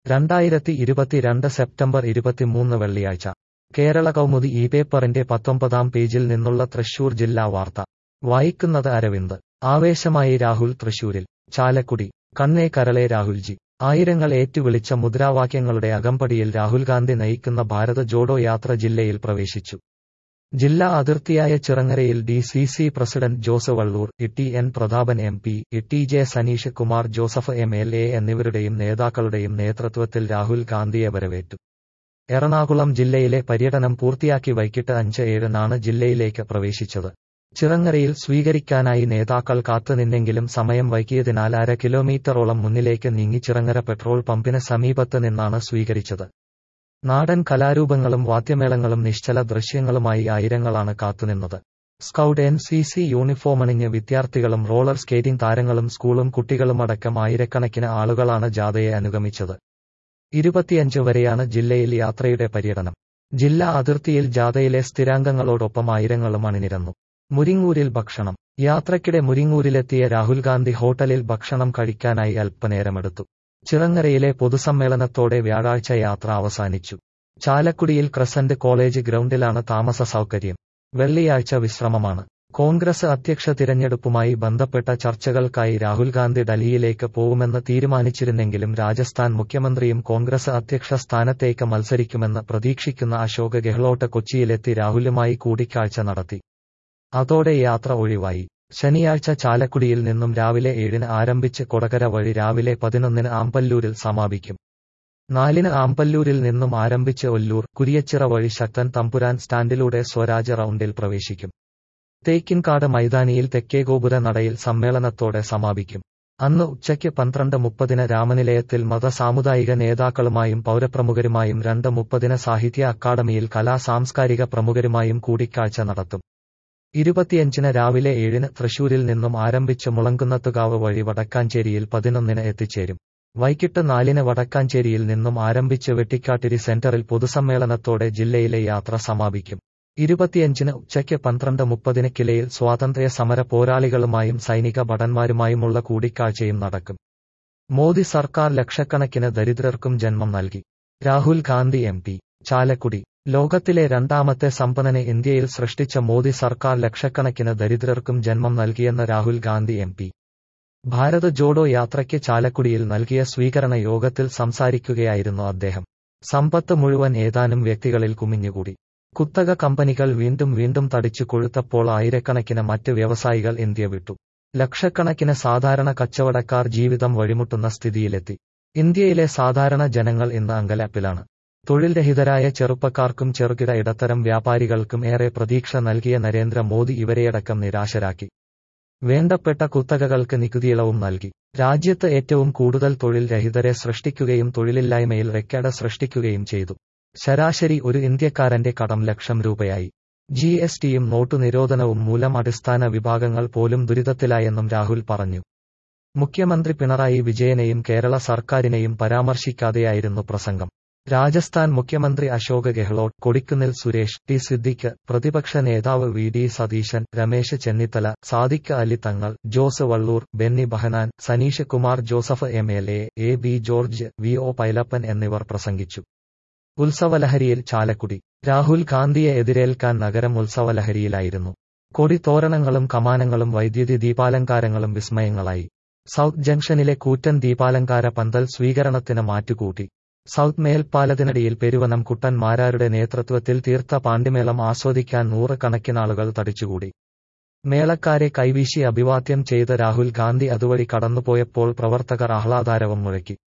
രണ്ടായിരത്തി ഇരുപത്തിരണ്ട് സെപ്റ്റംബർ ഇരുപത്തിമൂന്ന് വെള്ളിയാഴ്ച കേരള കൗമുദി ഈ പേപ്പറിന്റെ പത്തൊമ്പതാം പേജിൽ നിന്നുള്ള തൃശൂർ ജില്ലാ വാർത്ത വായിക്കുന്നത് അരവിന്ദ് ആവേശമായി രാഹുൽ തൃശൂരിൽ ചാലക്കുടി കണ്ണേ കരളെ രാഹുൽജി ആയിരങ്ങൾ ഏറ്റുവിളിച്ച മുദ്രാവാക്യങ്ങളുടെ അകമ്പടിയിൽ രാഹുൽ ഗാന്ധി നയിക്കുന്ന ഭാരത ജോഡോ യാത്ര ജില്ലയിൽ പ്രവേശിച്ചു ജില്ലാ അതിർത്തിയായ ചിറങ്ങരയിൽ D C C president Jose Valloor T N Prathapan M P T J Saneesh Kumar Joseph M L A എന്നിവരുടെയും നേതാക്കളുടെയും നേതൃത്വത്തിൽ രാഹുൽ ഗാന്ധിയെ വരവേറ്റു എറണാകുളം ജില്ലയിലെ പര്യടനം പൂർത്തിയാക്കി വൈകിട്ട് അഞ്ച് ഏഴിനാണ് ജില്ലയിലേക്ക് പ്രവേശിച്ചത് ചിറങ്ങരയിൽ സ്വീകരിക്കാനായി നേതാക്കൾ കാത്തുനിന്നെങ്കിലും സമയം വൈകിയതിനാൽ അര കിലോമീറ്ററോളം മുന്നിലേക്ക് നീങ്ങി ചിറങ്ങര പെട്രോൾ പമ്പിന് സമീപത്ത് നിന്നാണ് സ്വീകരിച്ചത് നാടൻ കലാരൂപങ്ങളും വാദ്യമേളങ്ങളും നിശ്ചല ദൃശ്യങ്ങളുമായി ആയിരങ്ങളാണ് കാത്തുനിന്നത് സ്കൗട്ട് എൻ സി സി യൂണിഫോമണിഞ്ഞ് വിദ്യാർത്ഥികളും റോളർ സ്കേറ്റിംഗ് താരങ്ങളും സ്കൂളും കുട്ടികളുമടക്കം ആയിരക്കണക്കിന് ആളുകളാണ് ജാഥയെ അനുഗമിച്ചത് ഇരുപത്തിയഞ്ച് വരെയാണ് ജില്ലയിൽ യാത്രയുടെ പര്യടനം ജില്ലാ അതിർത്തിയിൽ ജാഥയിലെ സ്ഥിരാംഗങ്ങളോടൊപ്പം ആയിരങ്ങളും അണിനിരന്നു മുരിങ്ങൂരിൽ ഭക്ഷണം യാത്രയ്ക്കിടെ മുരിങ്ങൂരിലെത്തിയ രാഹുൽ ഗാന്ധി ഹോട്ടലിൽ ഭക്ഷണം കഴിക്കാനായി അല്പനേരമെടുത്തു ചിറങ്ങരയിലെ പൊതുസമ്മേളനത്തോടെ വ്യാഴാഴ്ച യാത്ര അവസാനിച്ചു ചാലക്കുടിയിൽ ക്രസന്റ് കോളേജ് ഗ്രൗണ്ടിലാണ് താമസ സൗകര്യം വെള്ളിയാഴ്ച വിശ്രമമാണ് കോൺഗ്രസ് അധ്യക്ഷ തിരഞ്ഞെടുപ്പുമായി ബന്ധപ്പെട്ട ചർച്ചകൾക്കായി രാഹുൽ ഗാന്ധി ഡൽഹിയിലേക്ക് പോവുമെന്ന് തീരുമാനിച്ചിരുന്നെങ്കിലും രാജസ്ഥാൻ മുഖ്യമന്ത്രിയും കോൺഗ്രസ് അധ്യക്ഷ സ്ഥാനത്തേക്ക് മത്സരിക്കുമെന്ന് പ്രതീക്ഷിക്കുന്ന അശോക് ഗെഹ്ലോട്ട് കൊച്ചിയിലെത്തി രാഹുലുമായി കൂടിക്കാഴ്ച നടത്തി അതോടെ യാത്ര ഒഴിവായി ശനിയാഴ്ച ചാലക്കുടിയിൽ നിന്നും രാവിലെ ഏഴിന് ആരംഭിച്ച് കൊടകര വഴി രാവിലെ പതിനൊന്നിന് ആമ്പല്ലൂരിൽ സമാപിക്കും നാലിന് ആമ്പല്ലൂരിൽ നിന്നും ആരംഭിച്ച് ഒല്ലൂർ കുരിയച്ചിറ വഴി ശക്തൻ തമ്പുരാൻ സ്റ്റാൻഡിലൂടെ സ്വരാജ് റൗണ്ടിൽ പ്രവേശിക്കും തേക്കിൻകാട് മൈതാനിയിൽ തെക്കേഗോപുര നടയിൽ സമ്മേളനത്തോടെ സമാപിക്കും അന്ന് ഉച്ചയ്ക്ക് പന്ത്രണ്ട് മുപ്പതിന് രാമനിലയത്തിൽ മത സാമുദായിക നേതാക്കളുമായും പൗരപ്രമുഖരുമായും രണ്ട് മുപ്പതിന് സാഹിത്യ അക്കാദമിയിൽ കലാ സാംസ്കാരിക പ്രമുഖരുമായും കൂടിക്കാഴ്ച നടത്തും ഇരുപത്തിയഞ്ചിന് രാവിലെ ഏഴിന് തൃശൂരിൽ നിന്നും ആരംഭിച്ച് മുളങ്കുന്നത്തുകാവ് വഴി വടക്കാഞ്ചേരിയിൽ പതിനൊന്നിന് എത്തിച്ചേരും വൈകിട്ട് നാലിന് വടക്കാഞ്ചേരിയിൽ നിന്നും ആരംഭിച്ച് വെട്ടിക്കാട്ടിരി സെന്ററിൽ പൊതുസമ്മേളനത്തോടെ ജില്ലയിലെ യാത്ര സമാപിക്കും ഇരുപത്തിയഞ്ചിന് ഉച്ചയ്ക്ക് പന്ത്രണ്ട് മുപ്പതിന് കിലയിൽ സ്വാതന്ത്ര്യ സമര പോരാളികളുമായും സൈനിക ഭടന്മാരുമായുമുള്ള കൂടിക്കാഴ്ചയും നടക്കും മോദി സർക്കാർ ലക്ഷക്കണക്കിന് ദരിദ്രർക്കും ജന്മം നൽകി രാഹുൽ ഗാന്ധി എം പി ചാലക്കുടി ലോകത്തിലെ രണ്ടാമത്തെ സമ്പന്നനെ ഇന്ത്യയിൽ സൃഷ്ടിച്ച മോദി സർക്കാർ ലക്ഷക്കണക്കിന് ദരിദ്രർക്കും ജന്മം നൽകിയെന്ന് രാഹുൽ ഗാന്ധി എം പി ഭാരത് ജോഡോ യാത്രയ്ക്ക് ചാലക്കുടിയിൽ നൽകിയ സ്വീകരണ യോഗത്തിൽ സംസാരിക്കുകയായിരുന്നു അദ്ദേഹം സമ്പത്ത് മുഴുവൻ ഏതാനും വ്യക്തികളിൽ കുമിഞ്ഞുകൂടി കുത്തക കമ്പനികൾ വീണ്ടും വീണ്ടും തടിച്ചു കൊഴുത്തപ്പോൾ ആയിരക്കണക്കിന് മറ്റ് വ്യവസായികൾ ഇന്ത്യ വിട്ടു ലക്ഷക്കണക്കിന് സാധാരണ കച്ചവടക്കാർ ജീവിതം വഴിമുട്ടുന്ന സ്ഥിതിയിലെത്തി ഇന്ത്യയിലെ സാധാരണ ജനങ്ങൾ ഇന്ന് അങ്കലാപ്പിലാണ് തൊഴിൽ രഹിതരായ ചെറുപ്പക്കാർക്കും ചെറുകിട ഇടത്തരം വ്യാപാരികൾക്കും ഏറെ പ്രതീക്ഷ നൽകിയ നരേന്ദ്രമോദി ഇവരെയടക്കം നിരാശരാക്കി വേണ്ടപ്പെട്ട കുത്തകകൾക്ക് നികുതിയിളവും നൽകി രാജ്യത്ത് ഏറ്റവും കൂടുതൽ തൊഴിൽ രഹിതരെ സൃഷ്ടിക്കുകയും തൊഴിലില്ലായ്മയിൽ റെക്കോർഡ് സൃഷ്ടിക്കുകയും ചെയ്തു ശരാശരി ഒരു ഇന്ത്യക്കാരന്റെ കടം ലക്ഷം രൂപയായി ജി എസ് ടിയും നോട്ടു നിരോധനവും മൂലം അടിസ്ഥാന വിഭാഗങ്ങൾ പോലും ദുരിതത്തിലായെന്നും രാഹുൽ പറഞ്ഞു മുഖ്യമന്ത്രി പിണറായി വിജയനെയും കേരള സർക്കാരിനെയും പരാമർശിക്കാതെയായിരുന്നു പ്രസംഗം രാജസ്ഥാൻ മുഖ്യമന്ത്രി അശോക് ഗെഹ്ലോട്ട് കൊടിക്കുന്നിൽ സുരേഷ് ടി സിദ്ദിഖ് പ്രതിപക്ഷ നേതാവ് V D Satheesan Ramesh Chennithala Sadiq Ali Thangal Jose Valloor Benny Behanan Saneesh Kumar Joseph M L A A B George V O Pailappan എന്നിവർ പ്രസംഗിച്ചു ഉത്സവലഹരിയിൽ ചാലക്കുടി രാഹുൽ ഗാന്ധിയെ എതിരേൽക്കാൻ നഗരം ഉത്സവലഹരിയിലായിരുന്നു കൊടി തോരണങ്ങളും കമാനങ്ങളും വൈദ്യുതി ദീപാലങ്കാരങ്ങളും വിസ്മയങ്ങളായി സൗത്ത് ജംഗ്ഷനിലെ കൂറ്റൻ ദീപാലങ്കാര പന്തൽ സ്വീകരണത്തിന് മാറ്റുകൂട്ടി സൗത്ത് മേൽപ്പാലത്തിനടിയിൽ പെരുവനം കുട്ടൻ മാരാരുടെ നേതൃത്വത്തിൽ തീർത്ത പാണ്ടിമേളം ആസ്വദിക്കാൻ നൂറുകണക്കിനാളുകൾ തടിച്ചുകൂടി മേളക്കാരെ കൈവീശി അഭിവാദ്യം ചെയ്ത രാഹുൽ ഗാന്ധി അതുവഴി കടന്നുപോയപ്പോൾ പ്രവർത്തകർ ആഹ്ലാദാരവം മുഴക്കി